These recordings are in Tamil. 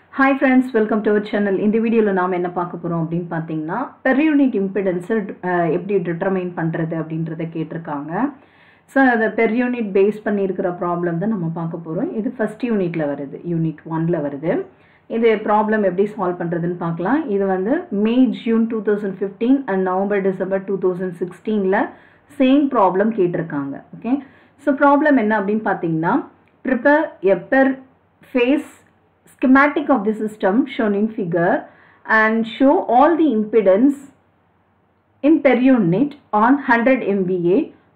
Hi friends welcome to our channel இந்த வீடியோவில் நாம் என்ன பார்க்க போகிறோம் அப்படின்னு பார்த்தீங்கன்னா பெர் யூனிட் இம்பிடன்ஸை எப்படி டிட்டர்மைன் பண்ணுறது அப்படின்றத கேட்டிருக்காங்க ஸோ அதை பெர் யூனிட் பேஸ் பண்ணியிருக்கிற ப்ராப்ளம் தான் நம்ம பார்க்க போகிறோம் இது ஃபஸ்ட் யூனிட்டில் வருது யூனிட் ஒனில் வருது இது ப்ராப்ளம் எப்படி சால்வ் பண்ணுறதுன்னு பார்க்கலாம் இது வந்து May June two thousand fifteen and November December two thousand சிக்ஸ்டீனில் சேம் ப்ராப்ளம் கேட்டிருக்காங்க ஓகே ஸோ ப்ராப்ளம் என்ன அப்படின்னு பார்த்தீங்கன்னா prepare a per phase schematic of the system shown in figure and show all the impedance in per unit on 100 MVA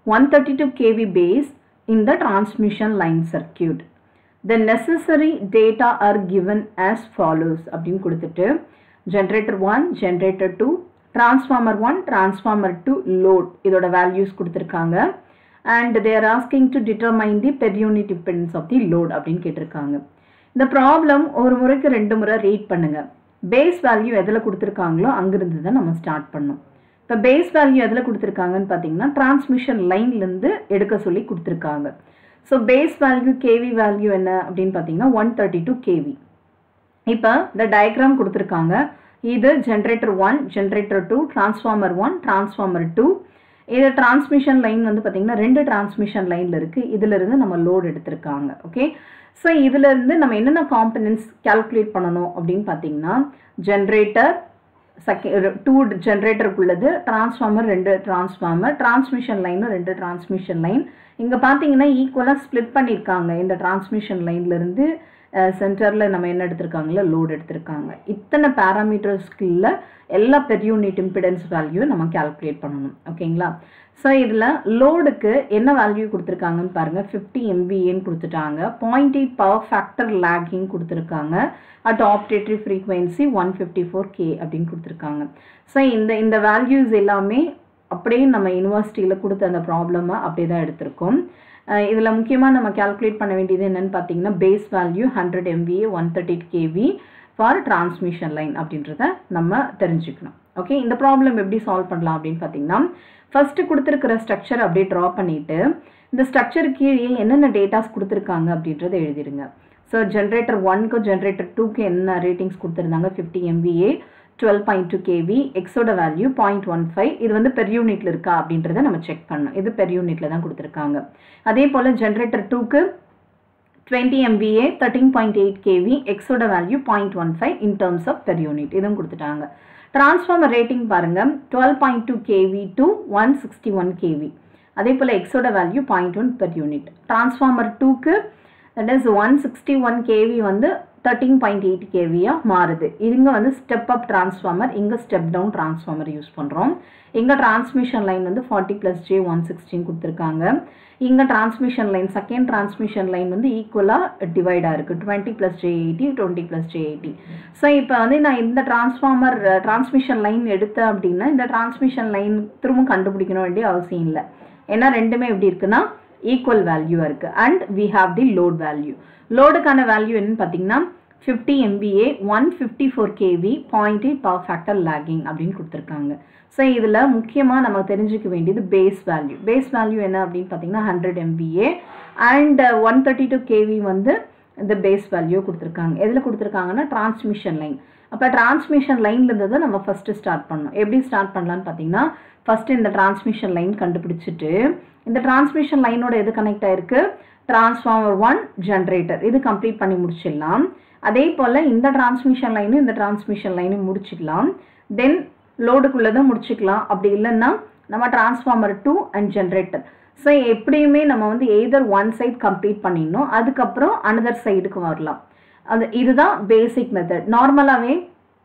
132 kV base in the transmission line circuit. The necessary data are given as follows அப்படின்னு கொடுத்துட்டு generator 1 generator 2 transformer 1 transformer 2 load இதோட values கொடுத்துருக்காங்க and they are asking to determine the per unit impedance of the load அப்படின்னு கேட்டிருக்காங்க இந்த ப்ராப்ளம் ஒரு முறைக்கு ரெண்டு முறை ரீட் பண்ணுங்க பேஸ் வேல்யூ எதில் கொடுத்துருக்காங்களோ அங்கிருந்து தான் நம்ம ஸ்டார்ட் பண்ணோம் இப்போ பேஸ் வேல்யூ எதில் கொடுத்துருக்காங்கன்னு பார்த்தீங்கன்னா டிரான்ஸ்மிஷன் லைன்லேருந்து எடுக்க சொல்லி கொடுத்துருக்காங்க so base value kV value என்ன அப்படின்னு பார்த்தீங்கன்னா ஒன் தேர்ட்டி டூ கேவி இப்போ இந்த டயக்ராம் கொடுத்துருக்காங்க இது generator one generator two transformer one transformer two இது டிரான்ஸ்மிஷன் லைன் வந்து பார்த்தீங்கன்னா ரெண்டு டிரான்ஸ்மிஷன் லைனில் இருக்குது இதிலிருந்து நம்ம லோடு எடுத்திருக்காங்க ஓகே ஸோ இதிலிருந்து நம்ம என்னென்ன காம்பனன்ட்ஸ் கால்குலேட் பண்ணணும் அப்படின்னு பார்த்தீங்கன்னா ஜென்ரேட்டர் செகண்ட் டூ ஜென்ரேட்டருக்குள்ளது டிரான்ஸ்ஃபார்மர் ரெண்டு டிரான்ஸ்ஃபார்மர் டிரான்ஸ்மிஷன் லைனும் ரெண்டு டிரான்ஸ்மிஷன் லைன் இங்கே பார்த்தீங்கன்னா ஈக்குவலாக ஸ்ப்ளிட் பண்ணியிருக்காங்க இந்த டிரான்ஸ்மிஷன் லைன்லேருந்து சென்டரில் நம்ம என்ன எடுத்திருக்காங்களோ லோடு எடுத்திருக்காங்க இத்தனை பேராமீட்டர்ஸ்க்குள்ள எல்லா பெர் யூனிட் இம்பிடன்ஸ் வேல்யூ நம்ம கால்குலேட் பண்ணணும் ஓகேங்களா ஸோ இதில் லோடுக்கு என்ன வேல்யூ கொடுத்துருக்காங்கன்னு பாருங்கள் ஃபிஃப்டி எம்பிஏன்னு கொடுத்துட்டாங்க point eight power factor lagging கொடுத்துருக்காங்க at operating frequency one fifty four K அப்படின்னு கொடுத்துருக்காங்க ஸோ இந்த இந்த வேல்யூஸ் எல்லாமே அப்படியே நம்ம யூனிவர்சிட்டியில் கொடுத்த அந்த ப்ராப்ளமை அப்படியே தான் எடுத்திருக்கோம் இதில் முக்கியமாக நம்ம கால்குலேட் பண்ண வேண்டியது என்னென்னு பார்த்தீங்கன்னா base value hundred MVA one thirty kV for transmission line அப்படின்றத நம்ம தெரிஞ்சுக்கணும் ஓகே இந்த ப்ராப்ளம் எப்படி சால்வ் பண்ணலாம் அப்படின்னு பார்த்தீங்கன்னா ஃபஸ்ட்டு கொடுத்துருக்கிற ஸ்ட்ரக்சர் அப்படியே ட்ரா பண்ணிவிட்டு இந்த ஸ்ட்ரக்சர் கீழே என்னென்ன டேட்டாஸ் கொடுத்துருக்காங்க அப்படின்றத எழுதிடுங்க ஸோ ஜென்ரேட்டர் ஒன்க்கு ஜென்ரேட்டர் டூக்கு என்ன ரேட்டிங்ஸ் கொடுத்துருந்தாங்க fifty MVA twelve point two kV எக்ஸோட வேல்யூ பாயிண்ட் ஒன் ஃபைவ் இது வந்து பெர் யூனிட்ல இருக்கா அப்படின்றத நம்ம செக் பண்ணணும் இது பெர் யூனிட்ல தான் கொடுத்துருக்காங்க அதே போல் ஜென்ரேட்டர் டூக்கு twenty MVA thirteen point eight kV எக்ஸோட value point one five in terms of per unit இதுவும் கொடுத்துட்டாங்க டிரான்ஸ்ஃபார்மர் ரேட்டிங் பாருங்க twelve point two kV to one sixty one kV அதே போல் எக்ஸோட value point one per unit transformer டூக்கு that is one sixty one kV வந்து தேர்ட்டீன் பாயிண்ட் எயிட் கேவியாக மாறுது இங்கே வந்து ஸ்டெப் அப் டிரான்ஸ்ஃபார்மர் இங்கே ஸ்டெப் டவுன் டிரான்ஸ்ஃபார்மர் யூஸ் பண்ணுறோம் இங்கே டிரான்ஸ்மிஷன் லைன் வந்து forty plus j one sixteen கொடுத்துருக்காங்க இங்கே transmission line second transmission line வந்து ஈக்குவலாக டிவைடாக இருக்குது twenty plus j eighty twenty plus j eighty so இப்போ வந்து நான் இந்த டிரான்ஸ்ஃபார்மர் டிரான்ஸ்மிஷன் லைன் எடுத்தேன் அப்படின்னா இந்த டிரான்ஸ்மிஷன் லைன் திரும்ப கண்டுபிடிக்கணும் வேண்டிய அவசியம் இல்லை ஏன்னா ரெண்டுமே எப்படி இருக்குன்னா ஈக்குவல் வேல்யூவாக இருக்குது and we have the load value லோடுக்கான வேல்யூ என்னன்னு பார்த்தீங்கன்னா fifty MVA one fifty four kV point eight power factor lagging அப்படின்னு கொடுத்துருக்காங்க ஸோ இதில் முக்கியமாக நம்ம தெரிஞ்சுக்க வேண்டியது பேஸ் வேல்யூ பேஸ் வேல்யூ என்ன அப்படின்னு பார்த்தீங்கன்னா hundred MVA and one thirty two kV வந்து இந்த பேஸ் வேல்யூ கொடுத்துருக்காங்க எதில் கொடுத்துருக்காங்கன்னா டிரான்ஸ்மிஷன் லைன் அப்போ டிரான்ஸ்மிஷன் லைன்லேருந்து தான் நம்ம ஃபஸ்ட்டு ஸ்டார்ட் பண்ணணும் எப்படி ஸ்டார்ட் பண்ணலான்னு பார்த்தீங்கன்னா ஃபஸ்ட்டு இந்த டிரான்ஸ்மிஷன் லைன் கண்டுபிடிச்சிட்டு இந்த டிரான்ஸ்மிஷன் லைனோட எது கனெக்ட் ஆயிருக்கு டிரான்ஸ்ஃபார்மர் ஒன் ஜென்ரேட்டர் இது கம்ப்ளீட் பண்ணி முடிச்சிடலாம் அதே போல் இந்த டிரான்ஸ்மிஷன் லைனும் இந்த டிரான்ஸ்மிஷன் லைனும் முடிச்சிக்கலாம் தென் லோடுக்குள்ளே தான் முடிச்சுக்கலாம் அப்படி இல்லைன்னா நம்ம transformer two and generator so எப்படியுமே நம்ம வந்து எய்தர் ஒன் சைட் கம்ப்ளீட் பண்ணிடணும் அதுக்கப்புறம் அனதர் சைடுக்கு வரலாம் அது இதுதான் பேசிக் மெத்தட் நார்மலாகவே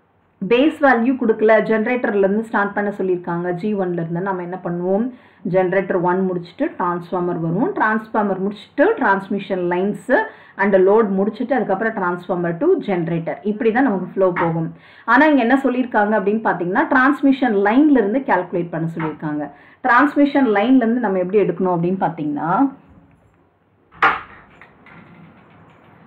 பேஸ் வேல்யூ கொடுக்கல ஜென்ரேட்டர்லேருந்து ஸ்டார்ட் பண்ண சொல்லியிருக்காங்க ஜி ஒன்லேருந்து நம்ம என்ன பண்ணுவோம் ஜென்ரேட்டர் ஒன் முடிச்சுட்டு டிரான்ஸ்ஃபார்மர் வருவோம் டிரான்ஸ்ஃபார்மர் முடிச்சுட்டு டிரான்ஸ்மிஷன் லைன்ஸு அண்ட் லோட் முடிச்சுட்டு அதுக்கப்புறம் டிரான்ஸ்ஃபார்மர் டு ஜென்ரேட்டர் இப்படி தான் நமக்கு ஃப்ளோ போகும் ஆனால் இங்கே என்ன சொல்லியிருக்காங்க அப்படின்னு பார்த்தீங்கன்னா டிரான்ஸ்மிஷன் லைன்லேருந்து கேல்குலேட் பண்ண சொல்லியிருக்காங்க டிரான்ஸ்மிஷன் லைன்லேருந்து நம்ம எப்படி எடுக்கணும் அப்படின்னு பார்த்தீங்கன்னா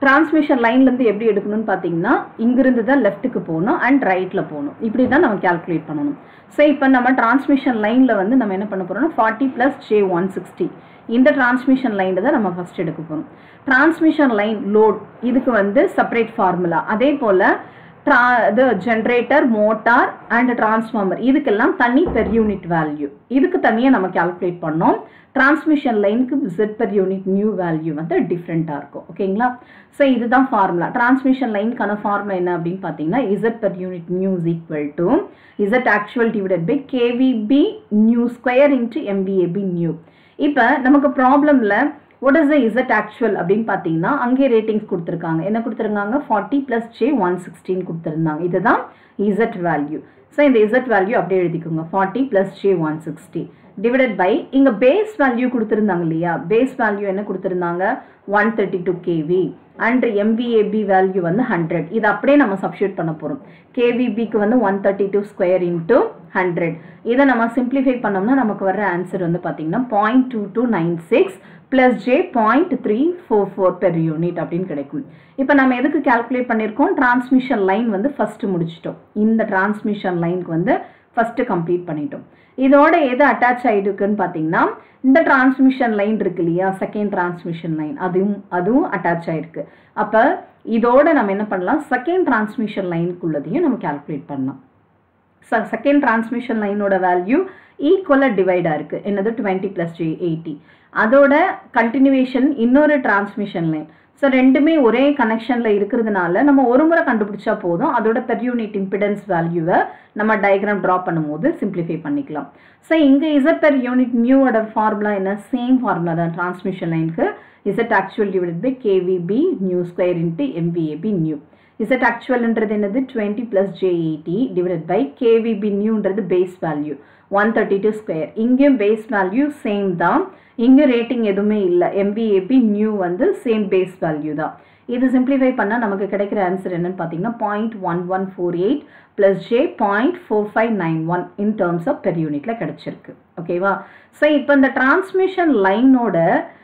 டிரான்ஸ்மிஷன் லைன்லேருந்து எப்படி எடுக்கணும்னு பார்த்தீங்கன்னா இங்கிருந்து தான் லெஃப்ட்டுக்கு போகணும் அண்ட் ரைட்டில் போகணும் இப்படி தான் நம்ம கேல்குலேட் பண்ணணும் ஸோ இப்போ நம்ம டிரான்ஸ்மிஷன் லைனில் வந்து நம்ம என்ன பண்ண போகிறோம்னா forty plus j one sixty இந்த டிரான்ஸ்மிஷன் லைனில் தான் நம்ம ஃபஸ்ட் எடுக்க போகிறோம் டிரான்ஸ்மிஷன் லைன் லோட் இதுக்கு வந்து செப்பரேட் ஃபார்முலா அதே போல் ட்ரா இது ஜென்ரேட்டர் மோட்டார் அண்ட் டிரான்ஸ்ஃபார்மர் இதுக்கெல்லாம் தனி பெர் யூனிட் வேல்யூ இதுக்கு தனியாக நம்ம கால்குலேட் பண்ணோம் டிரான்ஸ்மிஷன் லைனுக்கு விசிட் பெர் யூனிட் நியூ வேல்யூ வந்து டிஃப்ரெண்ட்டாக இருக்கும் ஓகேங்களா ஸோ இதுதான் ஃபார்முலா டிரான்ஸ்மிஷன் லைனுக்கான ஃபார்முலா என்ன அப்படின்னு பார்த்தீங்கன்னா Z per unit new is equal to Z actual divided by KVP new square into MVAB new இப்போ நமக்கு ப்ராப்ளமில் what is the Z actual அப்படின்னு பார்த்தீங்கன்னா அங்கே ரேட்டிங்ஸ் கொடுத்துருக்காங்க என்ன கொடுத்துருக்காங்க forty plus j one sixteen கொடுத்துருந்தாங்க இதுதான் இசட் வேல்யூ ஸோ இந்த இசட் வேல்யூ அப்படியே எழுதிக்கோங்க forty plus j one sixty divided by இங்கே பேஸ் வேல்யூ கொடுத்துருந்தாங்க இல்லையா பேஸ் வேல்யூ என்ன கொடுத்துருந்தாங்க one thirty two KV and MVAB value வந்து ஹண்ட்ரட் இது அப்படியே நம்ம சப்ஸ்டியூட் பண்ண போகிறோம் கேவிபிக்கு வந்து one thirty two square into hundred இதை நம்ம சிம்பிளிஃபை பண்ணோம்னா நமக்கு வர ஆன்சர் வந்து பார்த்தீங்கன்னா point two two nine six plus J point three four four per unit அப்படின்னு கிடைக்கும் இப்போ நம்ம எதுக்கு கால்குலேட் பண்ணியிருக்கோம் டிரான்ஸ்மிஷன் லைன் வந்து ஃபஸ்ட்டு முடிச்சிட்டோம் இந்த டிரான்ஸ்மிஷன் லைனுக்கு வந்து ஃபஸ்ட்டு கம்ப்ளீட் பண்ணிட்டோம் இதோட எது அட்டாச் ஆகிருக்குன்னு பார்த்தீங்கன்னா இந்த டிரான்ஸ்மிஷன் லைன் இருக்கு இல்லையா செகண்ட் டிரான்ஸ்மிஷன் லைன் அதுவும் அதுவும் அட்டாச் ஆகிருக்கு அப்போ இதோட நம்ம என்ன பண்ணலாம் செகண்ட் டிரான்ஸ்மிஷன் லைனுக்குள்ளதையும் நம்ம கால்குலேட் பண்ணலாம் செகண்ட் டிரான்ஸ்மிஷன் லைனோட வேல்யூ ஈக்குவலாக டிவைடாக இருக்குது என்னது டுவெண்ட்டி ப்ளஸ் ஜே எயிட்டி அதோட கண்டினியூவேஷன் இன்னொரு டிரான்ஸ்மிஷன் லைன் ஸோ ரெண்டுமே ஒரே கனெக்ஷனில் இருக்கிறதுனால நம்ம ஒரு முறை கண்டுபிடிச்சா போதும் அதோட பெர் யூனிட் இம்பிடன்ஸ் வேல்யூவை நம்ம டயக்ராம் ட்ரா பண்ணும்போது சிம்பிளிஃபை பண்ணிக்கலாம் ஸோ இங்கே இசட் பெர் யூனிட் நியூவோட ஃபார்முலா என்ன சேம் ஃபார்முலா தான் டிரான்ஸ்மிஷன் லைனுக்கு Z actual divide by KVP new square into MVAB new Z ஆக்சுவல்ன்றது என்னது twenty plus j eighty divide by KVP நியூன்றது base value one thirty two square இங்கேயும் பேஸ் வேல்யூ சேம் தான் இங்கே ரேட்டிங் எதுவுமே இல்லை எம்பிஏபி நியூ வந்து சேம் பேஸ் வேல்யூ தான் இது சிம்பிளிஃபை பண்ணால் நமக்கு கிடைக்கிற ஆன்சர் என்னன்னு பார்த்தீங்கன்னா point one one four eight plus J point four five nine one in terms of per யூனிட்டில் கிடச்சிருக்கு ஓகேவா ஸோ இப்போ இந்த டிரான்ஸ்மிஷன் லைனோட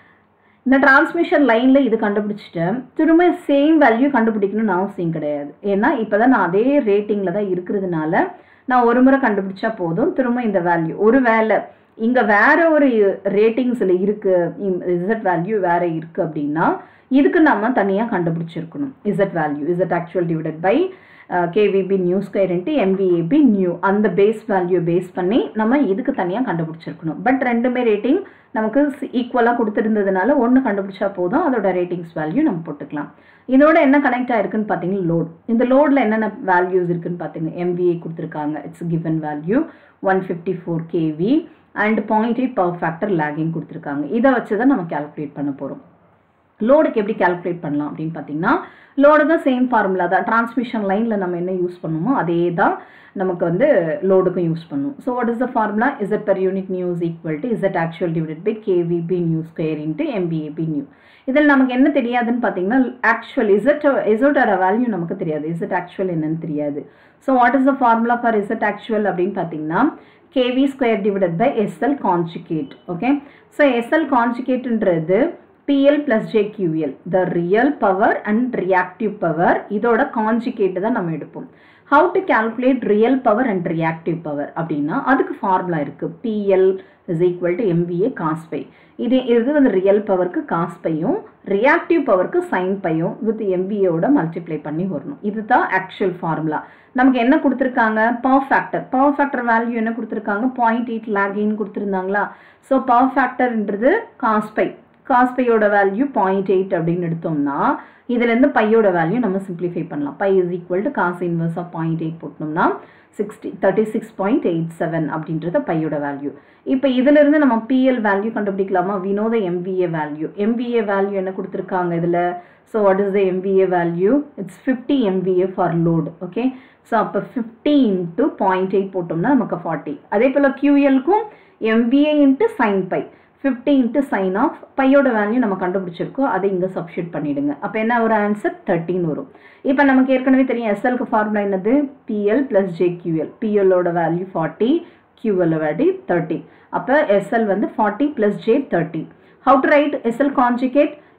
இந்த டிரான்ஸ்மிஷன் லைனில் இது கண்டுபிடிச்சிட்டேன் திரும்ப சேம் வேல்யூ கண்டுபிடிக்கணும்னு அவசியம் கிடையாது ஏன்னா இப்போ தான் நான் அதே ரேட்டிங்கில் தான் இருக்கிறதுனால நான் ஒரு முறை கண்டுபிடிச்சா போதும் திரும்ப இந்த வேல்யூ ஒரு வேலை இங்கே வேற ஒரு ரேட்டிங்ஸில் இருக்கு இசட் வேல்யூ வேற இருக்கு அப்படின்னா இதுக்கு நம்ம தனியாக கண்டுபிடிச்சிருக்கணும் Z value Z actual divided by KVP new square into MVAB new அந்த பேஸ் வேல்யூ பேஸ் பண்ணி நம்ம இதுக்கு தனியாக கண்டுபிடிச்சிருக்கணும் பட் ரெண்டுமே ரேட்டிங் நமக்கு ஈக்குவலாக கொடுத்துருந்ததுனால ஒன்று கண்டுபிடிச்சா போதும் அதோட ரேட்டிங்ஸ் வேல்யூ நம்ம போட்டுக்கலாம் இதோட என்ன கனெக்ட் ஆயிருக்குன்னு பார்த்தீங்கன்னா லோட் இந்த லோடில் என்னென்ன வேல்யூஸ் இருக்குன்னு பார்த்தீங்க எம்விஏ கொடுத்துருக்காங்க it's given value one fifty four kV and point eight power factor lagging கொடுத்துருக்காங்க இதை வச்சு தான் நம்ம கால்குலேட் பண்ண போகிறோம் லோடுக்கு எப்படி கால்குலேட் பண்ணலாம் அப்படின்னு பார்த்தீங்கன்னா லோடுக்கு சேம் ஃபார்முலா தான் டிரான்ஸ்மிஷன் லைனில் நம்ம என்ன யூஸ் பண்ணுமோ அதே தான் நமக்கு வந்து லோடுக்கும் யூஸ் பண்ணும் so what is the formula Z per unit new is equal to Z actual divide by KVP new square into MVAB new இதில் நமக்கு என்ன தெரியாதுன்னு பார்த்தீங்கன்னா ஆக்சுவல் இசட் இசட்டோட வேல்யூ நமக்கு தெரியாது இசட் ஆக்சுவல் என்னன்னு தெரியாது so what is the formula for Z actual அப்படின்னு பார்த்தீங்கன்னா kV square divided by SL conjugate okay so SL கான்ஜுகேட்ன்றது PL plus JQL the real power and reactive power இதோட கான்ஜுகேட் தான் நம்ம எடுப்போம் how to calculate real power and reactive power அப்படின்னா அதுக்கு ஃபார்முலா இருக்கு PL is equal to MVA cos phi இது இது வந்து ரியல் பவருக்கு காஸ் பையும் ரியாக்டிவ் பவருக்கு சைன் பையும் வித் எம்பிஏவோட மல்டிப்ளை பண்ணி வரணும் இதுதான் ஆக்சுவல் ஃபார்முலா நமக்கு என்ன கொடுத்துருக்காங்க power factor power factor value என்ன கொடுத்துருக்காங்க பாயிண்ட் எயிட் லேகின்னு கொடுத்துருந்தாங்களா ஸோ பவர் ஃபேக்டர்ன்றது காஸ் பை காஸ் பையோட வேல்யூ பாயிண்ட் எயிட் அப்படின்னு எடுத்தோம்னா இதுலேருந்து பையோட வேல்யூ நம்ம சிம்பிளிஃபை பண்ணலாம் phi is equal to cos inverse of point eight போட்டோம்னா sixty thirty six point eight seven அப்படின்றது பையோட வேல்யூ இப்போ இதிலிருந்து நம்ம பிஎல் வேல்யூ கண்டுபிடிக்கலாமா we know the MVA value MVA value என்ன கொடுத்துருக்காங்க இதில் so what is the MVA value it's fifty MVA for load okay so அப்போ ஃபிஃப்டி இன்ட்டு பாயிண்ட் எயிட் போட்டோம்னா நமக்கு ஃபார்ட்டி அதே போல் கியூஎல்க்கும் MVA into sine phi fifty into sine of பையோட வேல்யூ நம்ம கண்டுபிடிச்சிருக்கோம் அதை இங்கே சப்ஸ்டியூட் பண்ணிடுங்க அப்போ என்ன ஒரு ஆன்சர் தேர்ட்டின் வரும் இப்போ நமக்கு ஏற்கனவே தெரியும் எஸ்எல்க்கு ஃபார்முலா என்னது பிஎல் ப்ளஸ் ஜேக்யூஎல் பிஎல்லோட value forty QL value thirty அப்போ எஸ்எல் வந்து forty plus j thirty how to write SL conjugate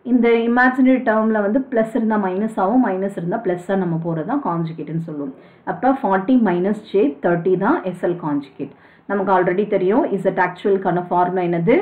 இந்த இமேஜினரி டேர்மில் வந்து ப்ளஸ் இருந்தால் மைனஸ் ஆகும் மைனஸ் இருந்தால் ப்ளஸ்ஸாக நம்ம போகிறது தான் காஞ்சுகேட்னு சொல்லுவோம் அப்போ ஃபார்ட்டி மைனஸ் ஜே தேர்ட்டி தான் எஸ்எல் காஞ்சுகேட் நமக்கு ஆல்ரெடி தெரியும் இசட் ஆக்சுவலுக்கான ஃபார்முலா என்னது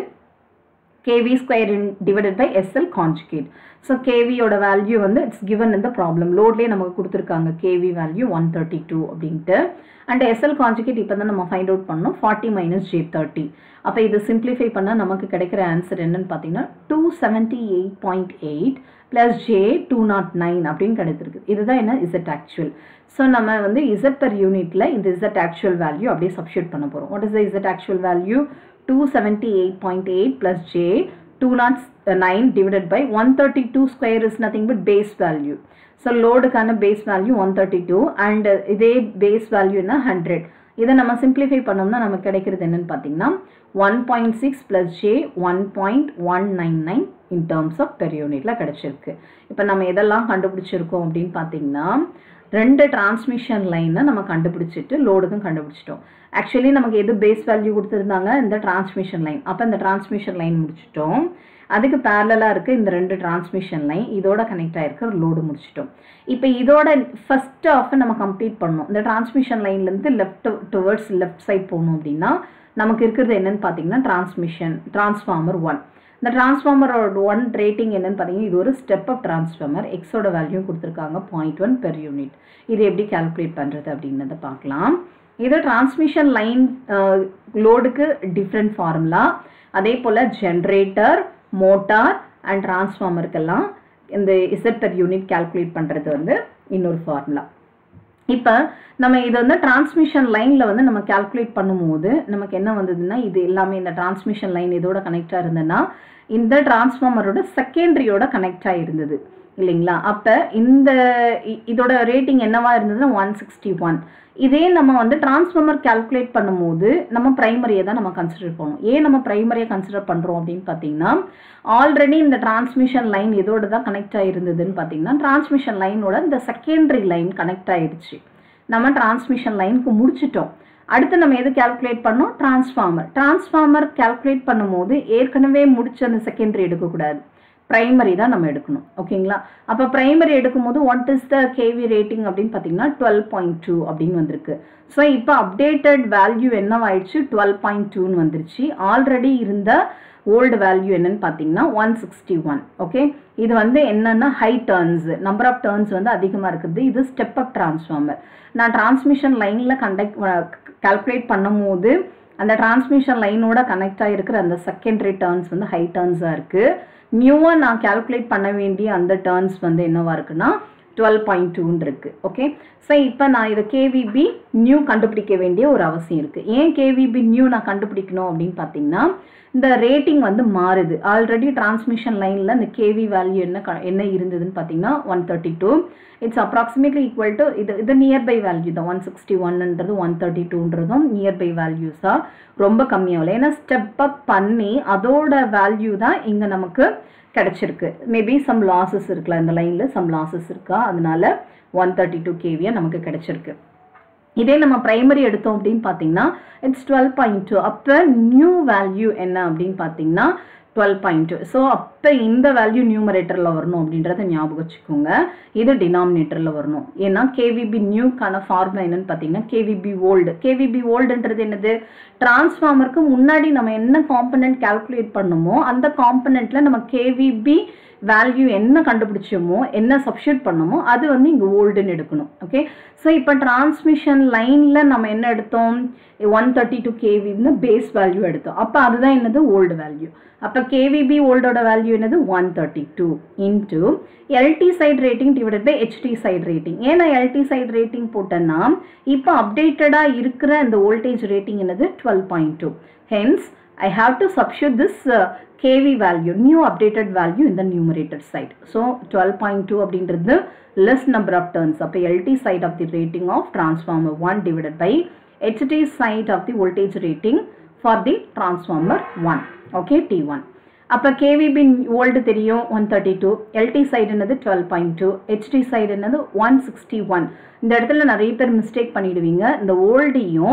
kV square in divided by SL conjugate so கேவியோட வேல்யூ வந்து இட்ஸ் கிவன் இந்த ப்ராப்ளம் லோட்லேயே நமக்கு கொடுத்துருக்காங்க kV value one thirty two அப்படின்ட்டு அண்ட் எஸ்எல் காஞ்சுகேட் இப்போ தான் நம்ம ஃபைண்ட் அவுட் பண்ணோம் ஃபார்ட்டி மைனஸ் ஜே தேர்ட்டி அப்போ இது சிம்பிளிஃபை பண்ணால் நமக்கு கிடைக்கிற ஆன்சர் என்னன்னு பார்த்தீங்கன்னா two seventy eight point eight plus j two naught nine அப்படின்னு கிடைத்திருக்கு இதுதான் என்ன இசட் ஆக்சுவல் ஸோ நம்ம வந்து இசட் பர் யூனிட்டில் இந்த இசட் ஆக்சுவல் வேல்யூ அப்படியே சப்ஸ்டியூட் பண்ண போகிறோம் what is the Z actual value two seventy eight point eight plus j two naught nine divided by one thirty two square is nothing but base value so லோடுக்கான base value one thirty two and இதே பேஸ் வேல்யூனா ஹண்ட்ரட் இதை நம்ம சிம்பிளிஃபை பண்ணோம்னா நமக்கு கிடைக்கிறது என்னன்னு பார்த்தீங்கன்னா one point six plus j one point one nine nine in terms of per யூனிட்ல கிடைச்சிருக்கு இப்போ நம்ம எதெல்லாம் கண்டுபிடிச்சிருக்கோம் அப்படின்னு பார்த்தீங்கன்னா ரெண்டு டிரான்ஸ்மிஷன் லைனை நம்ம கண்டுபிடிச்சிட்டு லோடுக்கும் கண்டுபிடிச்சிட்டோம் ஆக்சுவலி நமக்கு எது பேஸ் வேல்யூ கொடுத்துருந்தாங்க இந்த டிரான்ஸ்மிஷன் லைன் அப்போ இந்த டிரான்ஸ்மிஷன் லைன் முடிச்சிட்டோம் அதுக்கு பேரலாக இருக்குது இந்த ரெண்டு டிரான்ஸ்மிஷன் லைன் இதோட கனெக்ட் ஆகிருக்க லோடு முடிச்சிட்டோம் இப்போ இதோட ஃபஸ்ட் ஆஃப் நம்ம கம்ப்ளீட் பண்ணோம் இந்த டிரான்ஸ்மிஷன் லைன்லேருந்து லெஃப்ட் டுவர்ட்ஸ் லெஃப்ட் சைட் போகணும் அப்படின்னா நமக்கு இருக்கிறது என்னன்னு பார்த்தீங்கன்னா டிரான்ஸ்மிஷன் டிரான்ஸ்ஃபார்மர் ஒன் இந்த டிரான்ஸ்ஃபார்மரோட ஒன் ரேட்டிங் என்னன்னு பார்த்தீங்கன்னா இது ஒரு ஸ்டெப் அப் டிரான்ஸ்ஃபார்மர் எக்ஸோட வேல்யூ கொடுத்துருக்காங்க பாயிண்ட் ஒன் பெர் யூனிட் இது எப்படி கால்குலேட் பண்ணுறது அப்படின்றத பார்க்கலாம் இது டிரான்ஸ்மிஷன் லைன் லோடுக்கு டிஃப்ரெண்ட் ஃபார்முலா அதே போல் ஜென்ரேட்டர் மோட்டார் அண்ட் டிரான்ஸ்ஃபார்மருக்கெல்லாம் இந்த இசட் பெர் யூனிட் கால்குலேட் பண்ணுறது வந்து இன்னொரு ஃபார்முலா இப்போ நம்ம இது வந்து டிரான்ஸ்மிஷன் லைனில் வந்து நம்ம கால்குலேட் பண்ணும்போது நமக்கு என்ன வந்ததுன்னா இது எல்லாமே இந்த டிரான்ஸ்மிஷன் லைன் இதோட கனெக்டாக இருந்ததுன்னா இந்த டிரான்ஸ்ஃபார்மரோட செகண்டரியோட கனெக்டாக இருந்தது இல்லைங்களா அப்போ இந்த இதோட ரேட்டிங் என்னவா இருந்ததுன்னா ஒன் சிக்ஸ்டி ஒன் இதே நம்ம வந்து டிரான்ஸ்ஃபார்மர் கால்குலேட் பண்ணும்போது நம்ம ப்ரைமரியை தான் நம்ம கன்சிடர் பண்ணணும் ஏன் நம்ம ப்ரைமரியை கன்சிடர் பண்ணுறோம் அப்படின்னு பார்த்தீங்கன்னா ஆல்ரெடி இந்த டிரான்ஸ்மிஷன் லைன் எதோட தான் கனெக்ட் ஆகிருந்ததுன்னு பார்த்தீங்கன்னா டிரான்ஸ்மிஷன் லைனோட இந்த செகண்டரி லைன் கனெக்ட் ஆகிடுச்சு நம்ம டிரான்ஸ்மிஷன் லைனுக்கு முடிச்சிட்டோம் அடுத்து நம்ம எது கால்குலேட் பண்ணோம் டிரான்ஸ்ஃபார்மர் டிரான்ஸ்ஃபார்மர் கால்குலேட் பண்ணும்போது ஏற்கனவே முடிச்ச அந்த செகண்டரி எடுக்கக்கூடாது ப்ரைமரி தான் நம்ம எடுக்கணும் ஓகேங்களா அப்போ ப்ரைமரி எடுக்கும்போது what is the kV rating அப்படின்னு பார்த்தீங்கன்னா டுவெல் பாயிண்ட் டூ அப்படின்னு வந்திருக்கு ஸோ இப்போ அப்டேட்டட் வேல்யூ என்னவாயிடுச்சு டுவெல் பாயிண்ட் டூன்னு வந்துருச்சு ஆல்ரெடி இருந்த ஓல்டு வேல்யூ என்னன்னு பார்த்தீங்கன்னா ஒன் சிக்ஸ்டி ஒன் ஓகே இது வந்து என்னன்னா high turns number of turns வந்து அதிகமாக இருக்குது இது ஸ்டெப் அப் டிரான்ஸ்ஃபார்மர் நான் டிரான்ஸ்மிஷன் லைனில் கண்டக்ட் கால்குலேட் பண்ணும்போது அந்த டிரான்ஸ்மிஷன் லைனோட கனெக்ட் ஆகிருக்கிற அந்த செகண்டரி டர்ன்ஸ் வந்து ஹை டர்ன்ஸாக இருக்குது நியூவாக நான் கால்குலேட் பண்ண வேண்டிய அந்த டர்ன்ஸ் வந்து என்னவா இருக்குன்னா டுவெல் பாயிண்ட் டூன்னு இருக்குது ஓகே ஸோ இப்போ நான் இதை கேவிபி நியூ கண்டுபிடிக்க வேண்டிய ஒரு அவசியம் இருக்குது ஏன் கேவிபி நியூ நான் கண்டுபிடிக்கணும் அப்படின்னு பார்த்தீங்கன்னா இந்த ரேட்டிங் வந்து மாறுது ஆல்ரெடி டிரான்ஸ்மிஷன் லைனில் இந்த கேவி வேல்யூ என்ன க என்ன இருந்ததுன்னு பார்த்தீங்கன்னா one thirty two it's approximately equal to இது இது நியர்பை வேல்யூ தான் ஒன் சிக்ஸ்டி ஒன்ன்றது ஒன் தேர்ட்டி டூன்றதும் நியர்பை வேல்யூஸாக ரொம்ப கம்மியாகல ஏன்னா ஸ்டெப் அப் பண்ணி அதோட வேல்யூ தான் இங்கே நமக்கு கிடச்சிருக்கு மேபி சம் லாஸஸ் இருக்கலாம் இந்த லைனில் சம் லாஸஸ் இருக்கா அதனால ஒன் தேர்ட்டி டூ கேவியாக நமக்கு கிடச்சிருக்கு இதே நம்ம ப்ரைமரி எடுத்தோம் அப்படின்னு பார்த்தீங்கன்னா இட்ஸ் டுவெல் பாயிண்ட் டூ அப்போ நியூ வேல்யூ என்ன அப்படின்னு பார்த்தீங்கன்னா டுவெல் பாயிண்ட் டூ ஸோ அப்போ இந்த வேல்யூ நியூமரேட்டரில் வரணும் அப்படின்றத ஞாபகம் வச்சுக்கோங்க இது டினாமினேட்டரில் வரணும் ஏன்னா கேவிபி நியூக்கான ஃபார்முலா என்னன்னு பார்த்தீங்கன்னா கேவிபி ஓல்டு கேவிபி ஓல்டுன்றது என்னது டிரான்ஸ்ஃபார்மருக்கு முன்னாடி நம்ம என்ன காம்பனண்ட் கால்குலேட் பண்ணுமோ அந்த காம்பனண்ட்டில் நம்ம கேவிபி வேல்யூ என்ன கண்டுபிடிச்சோமோ என்ன சப்ஸ்டியூட் பண்ணோமோ அது வந்து இங்கே ஓல்டுன்னு எடுக்கணும் ஓகே ஸோ இப்போ டிரான்ஸ்மிஷன் லைனில் நம்ம என்ன எடுத்தோம் ஒன் தேர்ட்டி டூ கேவின்னு பேஸ் வேல்யூ எடுத்தோம் அப்போ அதுதான் என்னது ஓல்டு வேல்யூ அப்போ கேவிபி ஓல்டோட வேல்யூ என்னது one thirty two into LT side rating divided by HT side rating ஏன்னா எல்டி சைட் ரேட்டிங் போட்டேன்னா இப்போ அப்டேட்டடாக இருக்கிற இந்த வோல்டேஜ் ரேட்டிங் என்னது twelve point two hence I have to substitute this uh, KV value, new updated value in the numerator side. So 12.2 அப்படின்றது less number of turns. அப்போ LT side of the rating of transformer 1 divided by HT side of the voltage rating for the transformer 1. Okay, T1. அப்போ கேவிபி ஓல்டு தெரியும் one thirty two LT side என்னது twelve point two HT side என்னது ஒன் சிக்ஸ்டி ஒன் இந்த இடத்துல நிறைய பேர் மிஸ்டேக் பண்ணிடுவீங்க இந்த ஓல்டையும்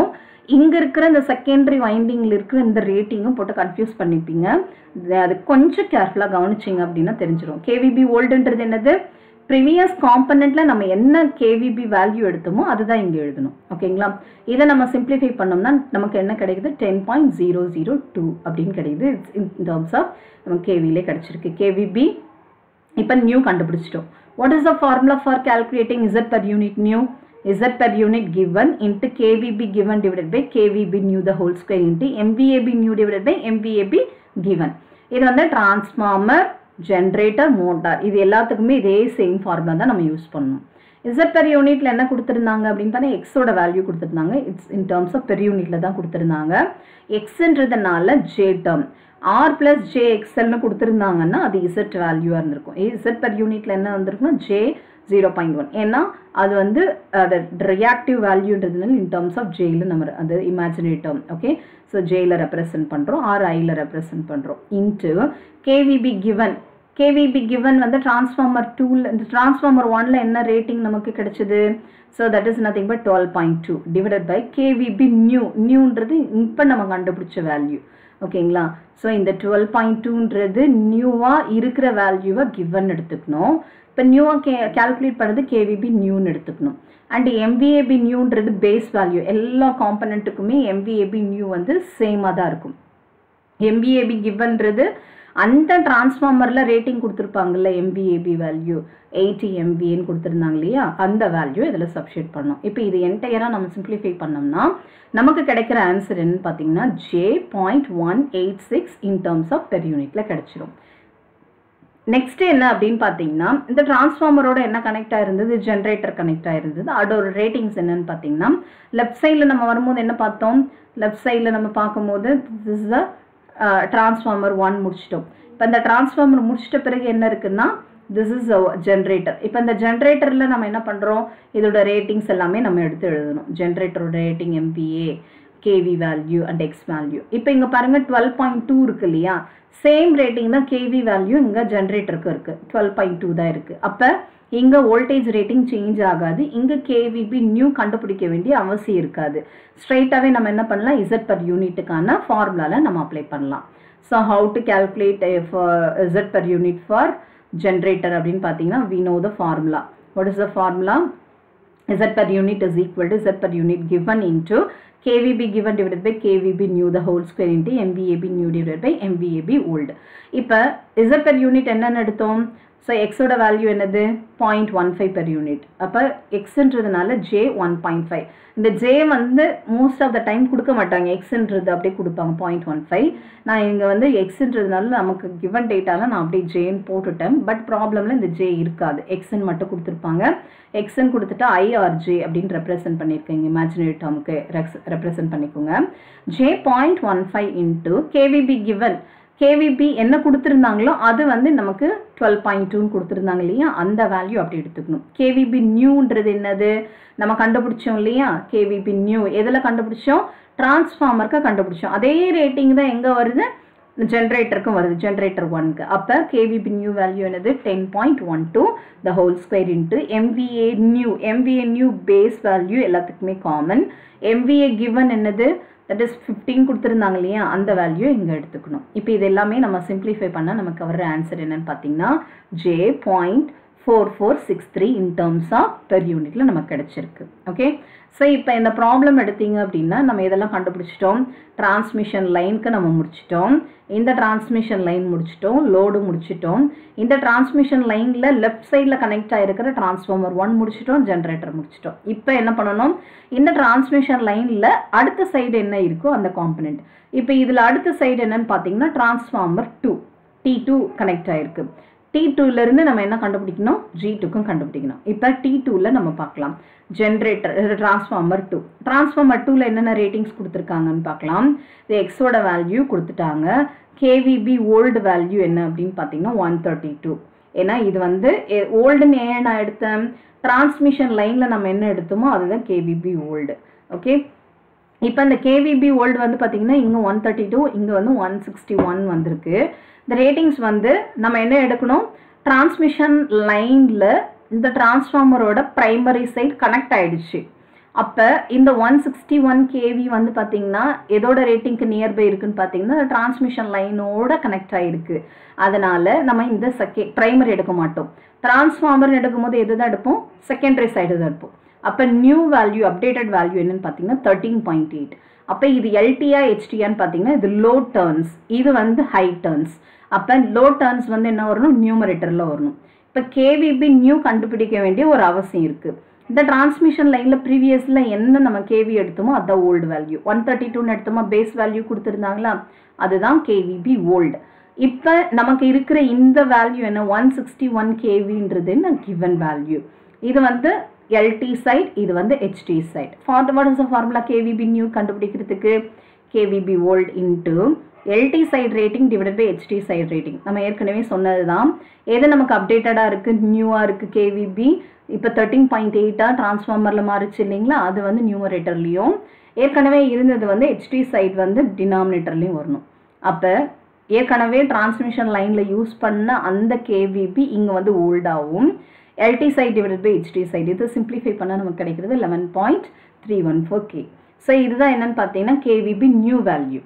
இங்கே இருக்கிற இந்த செகண்டரி வைண்டிங்கில் இருக்கிற இந்த ரேட்டிங்கும் போட்டு கன்ஃபியூஸ் பண்ணிப்பீங்க இது- அது கொஞ்சம் கேர்ஃபுல்லாக கவனிச்சிங்க அப்படின்னா தெரிஞ்சிடும் கேவிபி ஓல்டுன்றது என்னது ப்ரீவியஸ் காம்பனண்ட்ல நம்ம என்ன கேவிபி வேல்யூ எடுத்தோமோ அதுதான் இங்கே எழுதணும் ஓகேங்களா இதை நம்ம சிம்பிளிஃபை பண்ணோம்னா நமக்கு என்ன கிடைக்குது ten point zero zero two அப்படின்னு கிடைக்குது இன் டர்ம்ஸ் ஆஃப் நம்ம கேவிலே கிடைச்சிருக்கு கேவிபி இப்போ நியூ கண்டுபிடிச்சிட்டோம் what is the formula for calculating z per unit new z per unit given into kvb given divided by kvb new the whole square into mvab new divided by mvab given இது வந்து டிரான்ஸ்ஃபார்மர் ஜென்ரேட்டர் மோட்டார் இது எல்லாத்துக்குமே இதே சேம் ஃபார்முலா தான் நம்ம யூஸ் பண்ணணும் இசட் பெர் யூனிட்ல என்ன கொடுத்துருந்தாங்க அப்படின்னு பார்த்தா எக்ஸோட வேல்யூ கொடுத்துருந்தாங்க it's in terms of per யூனிட்ல தான் கொடுத்துருந்தாங்க எக்ஸ்ன்றதுனால J term R plus J எக்ஸ்எல்னு கொடுத்துருந்தாங்கன்னா அது இசட் வேல்யூவாக இருந்திருக்கும் இசட் பெர் யூனிட்ல என்ன வந்திருக்குன்னா ஜே ஜீரோ பாயிண்ட் ஒன் ஏன்னா அது வந்து அது ரியாக்டிவ் வேல்யூன்றதுனால இன் டர்ம்ஸ் ஆஃப் ஜேயில் நம்ம அது இமேஜினரி டேர்ம் ஓகே ஸோ ஜேயில் ரெப்ரசன்ட் பண்ணுறோம் ஆர் ஐயில் ரெப்ரசன்ட் பண்ணுறோம் into KVB given KVB given வந்து டிரான்ஸ்ஃபார்மர் டூவில் இந்த டிரான்ஸ்ஃபார்மர் ஒன்ல என்ன ரேட்டிங் நமக்கு கிடைச்சது so that is nothing but twelve point two divided by KVP new நியூன்றது இப்போ நம்ம கண்டுபிடிச்ச வேல்யூ ஓகேங்களா ஸோ இந்த டுவெல் பாயிண்ட் டூன்றது நியூவாக இருக்கிற வேல்யூவை கிவன் எடுத்துக்கணும் இப்போ நியூவாக கே கால்குலேட் பண்ணது கேவிபி நியூன்னு எடுத்துக்கணும் அண்ட் எம்விஏபி நியூன்றது பேஸ் வேல்யூ எல்லா காம்பனண்ட்டுக்குமே எம்விஏபி நியூ வந்து சேமாக தான் இருக்கும் எம்பிஏபி கிவன்றது அந்த டிரான்ஸ்ஃபார்மரில் ரேட்டிங் கொடுத்துருப்பாங்கல்ல எம்பிஏபி வேல்யூ எயிட்டி எம்பிஏன்னு கொடுத்துருந்தாங்க இல்லையா அந்த வேல்யூ இதில் சப்ஸ்டியூட் பண்ணோம் இப்போ இது என்டையராக நம்ம சிம்பிளிஃபை பண்ணோம்னா நமக்கு கிடைக்கிற ஆன்சர் என்னன்னு பார்த்தீங்கன்னா J point one eight six in terms of per யூனிட்ல கிடைச்சிரும் நெக்ஸ்ட் என்ன அப்படின்னு பார்த்தீங்கன்னா இந்த டிரான்ஸ்ஃபார்மரோட என்ன கனெக்ட் ஆயிருந்தது ஜென்ரேட்டர் கனெக்ட் ஆயிருந்தது அதோட ரேட்டிங்ஸ் என்னன்னு பார்த்தீங்கன்னா லெஃப்ட் சைடில் நம்ம வரும்போது என்ன பார்த்தோம் லெஃப்ட் சைடில் நம்ம பார்க்கும்போது this is the transformer one முடிச்சிட்டோம் இப்போ இந்த டிரான்ஸ்ஃபார்மர் முடிச்சிட்ட பிறகு என்ன இருக்குன்னா திஸ் இஸ் ஜென்ரேட்டர் இப்போ இந்த ஜென்ரேட்டரில் நம்ம என்ன பண்ணுறோம் இதோட ரேட்டிங்ஸ் எல்லாமே நம்ம எடுத்து எழுதணும் ஜென்ரேட்டரோட rating MVA KV value and X value இப்போ இங்கே பாருங்கள் டுவெல் பாயிண்ட் டூ இருக்கு இல்லையா சேம் ரேட்டிங் தான் கேவி வேல்யூ இங்கே ஜென்ரேட்டருக்கு இருக்குது டுவெல் பாயிண்ட் டூ தான் இருக்குது அப்போ இங்கே வோல்டேஜ் ரேட்டிங் சேஞ்ச் ஆகாது இங்கே கேவிபி நியூ கண்டுபிடிக்க வேண்டிய அவசியம் இருக்காது ஸ்ட்ரைட்டாகவே நம்ம என்ன பண்ணலாம் இசட் பர் யூனிட்டுக்கான ஃபார்முலாவில் நம்ம அப்ளை பண்ணலாம் so how to calculate Z per unit for generator அப்படின்னு பார்த்தீங்கன்னா we know the formula what is the formula Z per unit is equal to Z per unit given into KVB given divided by KVB new the whole square into MVAB new divided by MVAB old. இப்போ Z per unit என்னன்னு எடுத்தோம் ஸோ எக்ஸோட வேல்யூ என்னது point one five per unit அப்போ எக்ஸ்ன்றதுனால ஜே ஒன் பாயிண்ட் ஃபைவ் இந்த ஜே வந்து மோஸ்ட் ஆஃப் த டைம் கொடுக்க மாட்டாங்க எக்ஸ்ன்றது அப்படியே கொடுப்பாங்க பாயிண்ட் ஒன் ஃபைவ் நான் இங்கே வந்து எக்ஸ்ன்றதுனால நமக்கு கிவன் டேட்டாவில் நான் அப்படியே ஜேன்னு போட்டுட்டேன் பட் ப்ராப்ளமில் இந்த ஜே இருக்காது எக்ஸ்ன்னு மட்டும் கொடுத்துருப்பாங்க எக்ஸ்ன்னு கொடுத்துட்டு ஐஆர்ஜே அப்படின்னு ரெப்ரசென்ட் பண்ணியிருக்கேங்க இமேஜினரி டேர்முக்கு ரெப்ரசென்ட் பண்ணிக்கோங்க J point one five into KVB given KVB என்ன கொடுத்துருந்தாங்களோ அது வந்து நமக்கு டுவெல் பாயிண்ட் டூன்னு கொடுத்துருந்தாங்க இல்லையா அந்த வேல்யூ அப்படி எடுத்துக்கணும் கேவிபி நியூன்றது என்னது நம்ம கண்டுபிடிச்சோம் இல்லையா கேவிபி நியூ எதில் கண்டுபிடிச்சோம் டிரான்ஸ்ஃபார்மருக்கு கண்டுபிடிச்சோம் அதே ரேட்டிங் தான் எங்கே வருது ஜென்ரேட்டருக்கும் வருது ஜென்ரேட்டர் ஒன்க்கு அப்போ கேவிபி நியூ வேல்யூ என்னது ten point one two the whole square into MVA new MVA new base value எல்லாத்துக்குமே காமன் எம்விஏ கிவன் என்னது தட் இஸ் ஃபிஃப்டீன் கொடுத்துருந்தாங்க இல்லையா அந்த வேல்யூ இங்கே எடுத்துக்கணும் இப்போ இது எல்லாமே நம்ம சிம்பிளிஃபை பண்ணால் நமக்கு வர்ற ஆன்சர் என்னன்னு பார்த்தீங்கன்னா J point four four six three in terms of per யூனிட்ல நமக்கு கிடைச்சிருக்கு ஓகே ஸோ இப்போ இந்த ப்ராப்ளம் எடுத்தீங்க அப்படின்னா நம்ம இதெல்லாம் கண்டுபிடிச்சிட்டோம் டிரான்ஸ்மிஷன் லைனுக்கு நம்ம முடிச்சிட்டோம் இந்த டிரான்ஸ்மிஷன் லைன் முடிச்சிட்டோம் லோடு முடிச்சிட்டோம் இந்த டிரான்ஸ்மிஷன் லைனில் லெஃப்ட் சைடில் கனெக்ட் ஆகிருக்கிற டிரான்ஸ்ஃபார்மர் ஒன் முடிச்சிட்டோம் ஜென்ரேட்டர் முடிச்சிட்டோம் இப்போ என்ன பண்ணணும் இந்த டிரான்ஸ்மிஷன் லைனில் அடுத்த சைடு என்ன இருக்கோ அந்த காம்பனெண்ட் இப்போ இதில் அடுத்த சைடு என்னன்னு பார்த்தீங்கன்னா transformer two T two connect ஆகிருக்கு டி டூலேருந்து நம்ம என்ன கண்டுபிடிக்கணும் ஜி டூக்கும் கண்டுபிடிக்கணும் இப்போ டி டூவில் நம்ம பார்க்கலாம் ஜென்ரேட்டர் டிரான்ஸ்ஃபார்மர் டூ டிரான்ஸ்ஃபார்மர் டூவில் என்னென்ன ரேட்டிங்ஸ் கொடுத்துருக்காங்கன்னு பார்க்கலாம் இது எக்ஸோட வேல்யூ கொடுத்துட்டாங்க கேவிபி ஓல்டு வேல்யூ என்ன அப்படின்னு பார்த்தீங்கன்னா ஒன் தேர்ட்டி டூ ஏன்னா இது வந்து ஓல்டுன்னு ஏன் நான் எடுத்தேன் டிரான்ஸ்மிஷன் லைனில் நம்ம என்ன எடுத்தோமோ அதுதான் கேவிபி ஓல்டு ஓகே இப்போ இந்த கேவிபி ஓல்டு வந்து பார்த்தீங்கன்னா இங்கே ஒன் தேர்ட்டி டூ இங்கே வந்து ஒன் சிக்ஸ்டி ஒன் வந்திருக்கு இந்த ரேட்டிங்ஸ் வந்து நம்ம என்ன எடுக்கணும் டிரான்ஸ்மிஷன் லைனில் இந்த டிரான்ஸ்ஃபார்மரோட ப்ரைமரி சைட் கனெக்ட் ஆயிடுச்சு அப்போ இந்த ஒன் சிக்ஸ்டி ஒன் கேவி வந்து பார்த்தீங்கன்னா எதோட ரேட்டிங்க்கு நியர்பை இருக்குன்னு பார்த்தீங்கன்னா டிரான்ஸ்மிஷன் லைனோட கனெக்ட் ஆகிருக்கு அதனால நம்ம இந்த செகே ப்ரைமரி எடுக்க மாட்டோம் டிரான்ஸ்ஃபார்மர் எடுக்கும்போது எது தான் எடுப்போம் செகண்டரி சைடு தான் எடுப்போம் அப்போ நியூ வேல்யூ அப்டேட்டட் வேல்யூ என்னன்னு பார்த்தீங்கன்னா தேர்ட்டீன் பாயிண்ட் எயிட் அப்போ இது எல்டியா ஹெச்டியான்னு பார்த்தீங்கன்னா இது லோ டர்ன்ஸ் இது வந்து ஹை டர்ன்ஸ் அப்போ லோ டர்ன்ஸ் வந்து என்ன வரணும் நியூமரேட்டரில் வரணும் இப்போ கேவிபி நியூ கண்டுபிடிக்க வேண்டிய ஒரு அவசியம் இருக்குது இந்த டிரான்ஸ்மிஷன் லைனில் ப்ரீவியஸில் என்ன நம்ம கேவி எடுத்தோமோ அதுதான் ஓல்டு வேல்யூ ஒன் தேர்ட்டி டூன்னு எடுத்தோமா பேஸ் வேல்யூ கொடுத்துருந்தாங்களா அதுதான் கேவிபி ஓல்டு இப்போ நமக்கு இருக்கிற இந்த வேல்யூ என்ன ஒன் சிக்ஸ்டி ஒன் கேவின்றது கிவன் வேல்யூ இது வந்து எல்டி சைட் இது வந்து HT side for what is formula KVB new கண்டுபிடிக்கிறதுக்கு KVB old into LT side rating divided by HT side rating நம்ம ஏற்கனவே சொன்னது தான் எது நமக்கு அப்டேட்டடாக இருக்குது நியூவாக இருக்குது கேவிபி இப்போ தேர்ட்டீன் பாயிண்ட் எயிட்டாக ட்ரான்ஸ்ஃபார்மரில் மாறிச்சு இல்லைங்களா அது வந்து நியூமரேட்டர்லேயும் ஏற்கனவே இருந்தது வந்து ஹெச்டி சைட் வந்து டினாமினேட்டர்லேயும் வரணும் அப்போ ஏற்கனவே டிரான்ஸ்மிஷன் லைனில் யூஸ் பண்ண அந்த கேவிபி இங்கே வந்து ஓல்டாகவும் LT side divided by HT side இது சிம்பிளிஃபை பண்ணால் நமக்கு கிடைக்கிறது eleven point three one four K so இதுதான் என்னன்னு பார்த்தீங்கன்னா கேவிபி நியூ வேல்யூ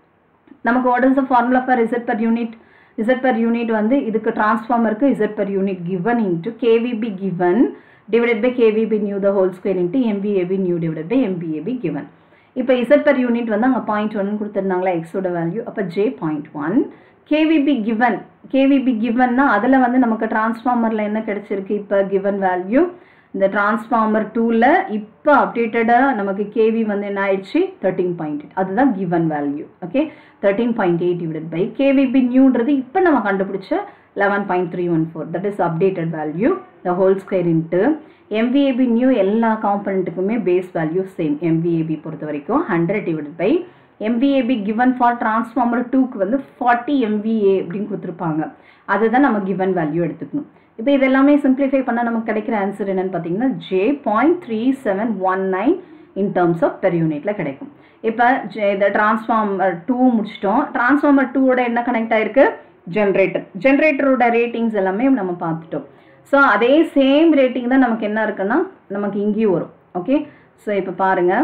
நமக்கு what is the formula for Z per unit Z per unit வந்து இதுக்கு டிரான்ஸ்ஃபார்மருக்கு Z per unit given into KVB given divided by KVP new the whole square into MVAB new divided by MVAB given இப்போ இசட் பர் யூனிட் வந்து அங்கே பாயிண்ட் ஒன் கொடுத்துருந்தாங்களா எக்ஸோட வேல்யூ அப்போ J point one KVB given KVB கிவன்னா அதில் வந்து நமக்கு டிரான்ஸ்ஃபார்மரில் என்ன கிடைச்சிருக்கு இப்போ கிவன் வேல்யூ இந்த டிரான்ஸ்ஃபார்மர் டூவில் இப்போ அப்டேட்டடாக நமக்கு கேவி வந்து என்ன ஆயிடுச்சு தேர்ட்டீன் பாயிண்ட் எயிட் அதுதான் given value okay thirteen point eight divide by KVP நியூன்றது இப்போ நம்ம கண்டுபிடிச்ச eleven point three one four that is updated value the whole square into MVAB new எல்லா காம்பனண்ட்டுக்குமே பேஸ் வேல்யூ சேம் எம்விஏபி பொறுத்த வரைக்கும் hundred divide by MVAB given for transformer டூக்கு வந்து ஃபார்ட்டி எம்விஏ அப்படின்னு கொடுத்துருப்பாங்க அதுதான் நம்ம கிவன் வேல்யூ எடுத்துக்கணும் இப்போ இதெல்லாமே சிம்பிளிஃபை பண்ணால் நமக்கு கிடைக்கிற ஆன்சர் என்னன்னு பார்த்தீங்கன்னா J point three seven one nine in terms of per யூனிட்ல கிடைக்கும் இப்போ இந்த டிரான்ஸ்ஃபார்மர் டூ முடிச்சிட்டோம் டிரான்ஸ்ஃபார்மர் டூவோட என்ன கனெக்ட் ஆயிருக்கு ஜென்ரேட்டர் ஜென்ரேட்டரோட ரேட்டிங்ஸ் எல்லாமே நம்ம பார்த்துட்டோம் ஸோ அதே சேம் ரேட்டிங் தான் நமக்கு என்ன இருக்குன்னா நமக்கு இங்கேயும் வரும் ஓகே ஸோ இப்போ பாருங்கள்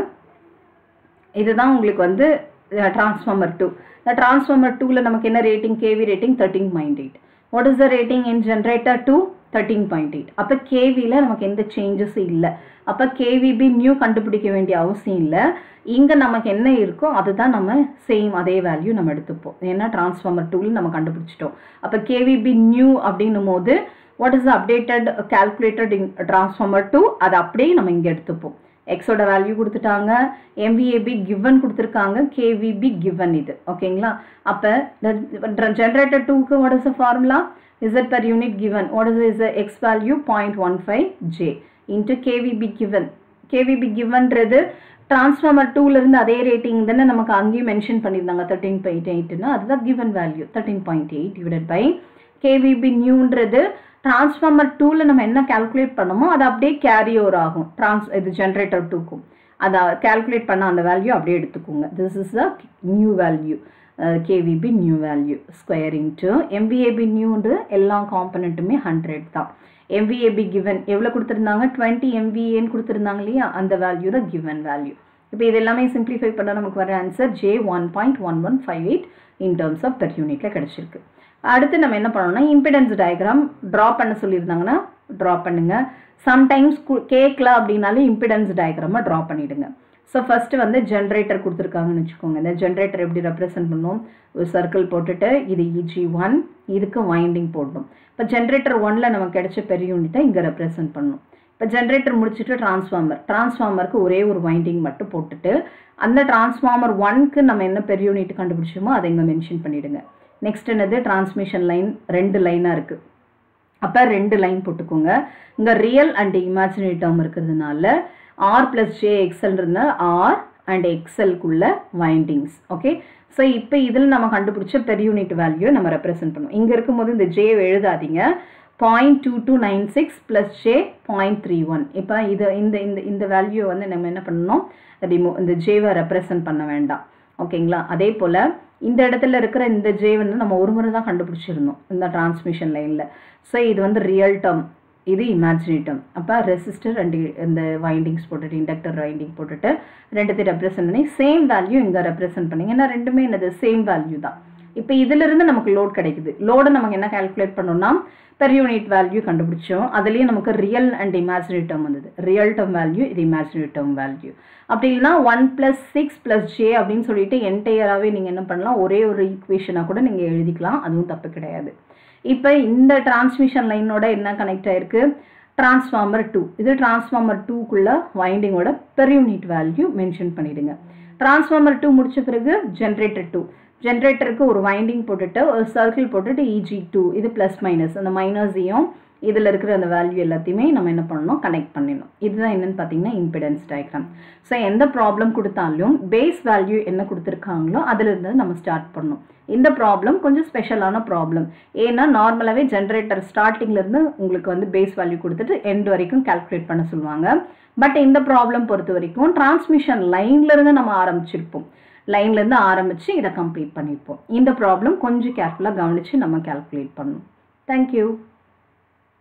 இதுதான் உங்களுக்கு வந்து டிரான்ஸ்ஃபார்மர் டூ இந்த டிரான்ஸ்ஃபார்மர் டூவில் நமக்கு என்ன rating KV rating thirteen point eight what is the rating in generator two thirteen point eight அப்போ கேவியில் நமக்கு எந்த சேஞ்சஸும் இல்லை அப்போ கேவிபி நியூ கண்டுபிடிக்க வேண்டிய அவசியம் இல்லை இங்கே நமக்கு என்ன இருக்கோ அதுதான் நம்ம சேம் அதே வேல்யூ நம்ம எடுத்துப்போம் ஏன்னா டிரான்ஸ்ஃபார்மர் டூவில் நம்ம கண்டுபிடிச்சிட்டோம் அப்போ கேவிபி நியூ அப்படின்னும் போது what is updated calculated in transformer two அதை அப்படியே நம்ம இங்கே எடுத்துப்போம் எக்ஸோட வேல்யூ கொடுத்துட்டாங்க எம்விஏபி கிவன் கொடுத்துருக்காங்க கேவிபி கிவன் இது ஓகேங்களா அப்போ ஜென்ரேட்டர் டூக்கு what is a formula Z per unit given what is is X value point one five J into KVB given KVB கிவன்றது டிரான்ஸ்ஃபார்மர் டூலேருந்து அதே ரேட்டிங் தானே நமக்கு அங்கேயும் மென்ஷன் பண்ணியிருந்தாங்க தேர்ட்டீன் பாயிண்ட் எயிட்னு அதுதான் given value thirteen point eight divided by KVP நியூன்றது டிரான்ஸ்ஃபார்மர் டூவில் நம்ம என்ன கால்குலேட் பண்ணமோ அது அப்படியே கேரி ஓவர் ஆகும் ட்ரான்ஸ் இது ஜென்ரேட்டர் டூக்கும் அதை கால்குலேட் பண்ண அந்த வேல்யூ அப்படியே எடுத்துக்கோங்க this is a new value KVB new value square into MVAB நியூன்ற எல்லா காம்பனண்ட்டுமே ஹண்ட்ரட் தான் எம்விஏபி கிவன் எவ்வளோ கொடுத்துருந்தாங்க டுவெண்ட்டி எம்விஏன்னு கொடுத்துருந்தாங்க இல்லையா அந்த வேல்யூ தான் கிவன் வேல்யூ இப்போ இது எல்லாமே சிம்பிளிஃபை பண்ணால் நமக்கு வர answer J one point one one five eight in terms of per யூனிட்டில் கிடச்சிருக்கு அடுத்து நம்ம என்ன பண்ணணும்னா இம்பிடன்ஸ் டயக்ராம் ட்ரா பண்ண சொல்லியிருந்தாங்கன்னா ட்ரா பண்ணுங்க சம்டைம்ஸ் கேட்கல அப்படின்னாலே இம்பிடன்ஸ் டயக்ராமை ட்ரா பண்ணிவிடுங்க ஸோ ஃபஸ்ட்டு வந்து ஜென்ரேட்டர் கொடுத்துருக்காங்கன்னு வச்சுக்கோங்க இந்த ஜென்ரேட்டர் எப்படி ரெப்ரசென்ட் பண்ணணும் ஒரு சர்க்கிள் போட்டுட்டு இது இஜி ஒன் இதுக்கு வைண்டிங் போடணும் இப்போ ஜென்ரேட்டர் ஒனில் நமக்கு கிடைச்ச பெரிய யூனிட்டை இங்கே ரெப்ரசென்ட் பண்ணணும் இப்போ ஜென்ரேட்டர் முடிச்சுட்டு டிரான்ஸ்ஃபார்மர் டிரான்ஸ்ஃபார்மருக்கு ஒரே ஒரு வைண்டிங் மட்டும் போட்டுட்டு அந்த டிரான்ஸ்ஃபார்மர் ஒன்க்கு நம்ம என்ன பெரிய யூனிட் கண்டுபிடிச்சோமோ அதை இங்கே மென்ஷன் பண்ணிவிடுங்க நெக்ஸ்ட் என்னது டிரான்ஸ்மிஷன் லைன் ரெண்டு லைனாக இருக்குது அப்போ ரெண்டு லைன் போட்டுக்கோங்க இங்கே ரியல் அண்ட் இமேஜினரி டேர்ம் இருக்கிறதுனால ஆர் ப்ளஸ் ஜே எக்ஸல்ன்றதுனால ஆர் அண்ட் எக்ஸல்குள்ள வைண்டிங்ஸ் ஓகே ஸோ இப்போ இதில் நம்ம கண்டுபிடிச்ச பெர் யூனிட் வேல்யூ நம்ம ரெப்ரசென்ட் பண்ணுவோம் இங்கே இருக்கும்போது இந்த ஜே எழுதாதீங்க point two two nine six plus J point three one இப்போ இது இந்த இந்த இந்த வேல்யூ வந்து நம்ம என்ன பண்ணணும் ரிமூவ் இந்த ஜேவை ரெப்ரசென்ட் பண்ண வேண்டாம் ஓகேங்களா அதே போல் இந்த இடத்துல இருக்கிற இந்த ஜே வந்து நம்ம ஒரு முறை தான் கண்டுபிடிச்சிருந்தோம் இந்த டிரான்ஸ்மிஷன் லைனில் ஸோ இது வந்து ரியல் டேர்ம் இது இமேஜினரி டேர்ம் அப்போ ரெசிஸ்டர் ரெண்டு இந்த வைண்டிங்ஸ் போட்டுட்டு இண்டக்டர் வைண்டிங் போட்டுட்டு ரெண்டுத்தையும் ரெப்ரசென்ட் பண்ணி சேம் வேல்யூ இங்கே ரெப்ரசென்ட் பண்ணிங்க ஏன்னா ரெண்டுமே என்னது சேம் வேல்யூ தான் இப்போ இதிலிருந்து நமக்கு லோட் கிடைக்குது லோடை நமக்கு என்ன கால்குலேட் பண்ணோம்னா பெர் யூனிட் வேல்யூ கண்டுபிடிச்சோம் அதுலேயே நமக்கு ரியல் அண்ட் இமேஜினரி டேர்ம் வந்தது ரியல் டேர்ம் வேல்யூ இது இமேஜினரி டேர்ம் வேல்யூ அப்படி இல்லைனா one plus six plus J அப்படின்னு சொல்லிட்டு என்டையராகவே நீங்கள் என்ன பண்ணலாம் ஒரே ஒரு ஈக்குவேஷனாக கூட நீங்கள் எழுதிக்கலாம் அதுவும் தப்பு கிடையாது இப்போ இந்த டிரான்ஸ்மிஷன் லைனோட என்ன கனெக்ட் ஆயிருக்கு டிரான்ஸ்ஃபார்மர் டூ இது டிரான்ஸ்ஃபார்மர் டூக்குள்ள வைண்டிங்கோட பெர் யூனிட் வேல்யூ மென்ஷன் பண்ணிடுங்க டிரான்ஸ்ஃபார்மர் டூ முடிச்ச பிறகு ஜென்ரேட்டர் டூ ஜென்ரேட்டருக்கு ஒரு வைண்டிங் போட்டுட்டு ஒரு சர்க்கிள் போட்டுட்டு இஜி டூ இது ப்ளஸ் மைனஸ் அந்த மைனஸையும் இதில் இருக்கிற அந்த வேல்யூ எல்லாத்தையுமே நம்ம என்ன பண்ணணும் கனெக்ட் பண்ணிடணும் இதுதான் என்னன்னு பார்த்தீங்கன்னா இம்பிடன்ஸ் டயக்ராம் ஸோ எந்த ப்ராப்ளம் கொடுத்தாலும் பேஸ் வேல்யூ என்ன கொடுத்துருக்காங்களோ அதுலேருந்து நம்ம ஸ்டார்ட் பண்ணணும் இந்த ப்ராப்ளம் கொஞ்சம் ஸ்பெஷலான ப்ராப்ளம் ஏன்னா நார்மலாகவே ஜென்ரேட்டர் ஸ்டார்டிங்லேருந்து உங்களுக்கு வந்து பேஸ் வேல்யூ கொடுத்துட்டு எண்ட் வரைக்கும் கால்குலேட் பண்ண சொல்லுவாங்க பட் இந்த ப்ராப்ளம் பொறுத்த வரைக்கும் டிரான்ஸ்மிஷன் லைன்லேருந்து நம்ம ஆரம்பிச்சிருப்போம் லைன்லேருந்து ஆரம்பித்து இதை கம்ப்ளீட் பண்ணியிருப்போம் இந்த ப்ராப்ளம் கொஞ்சம் கேர்ஃபுல்லாக கவனித்து நம்ம கால்குலேட் பண்ணணும் தேங்க்யூ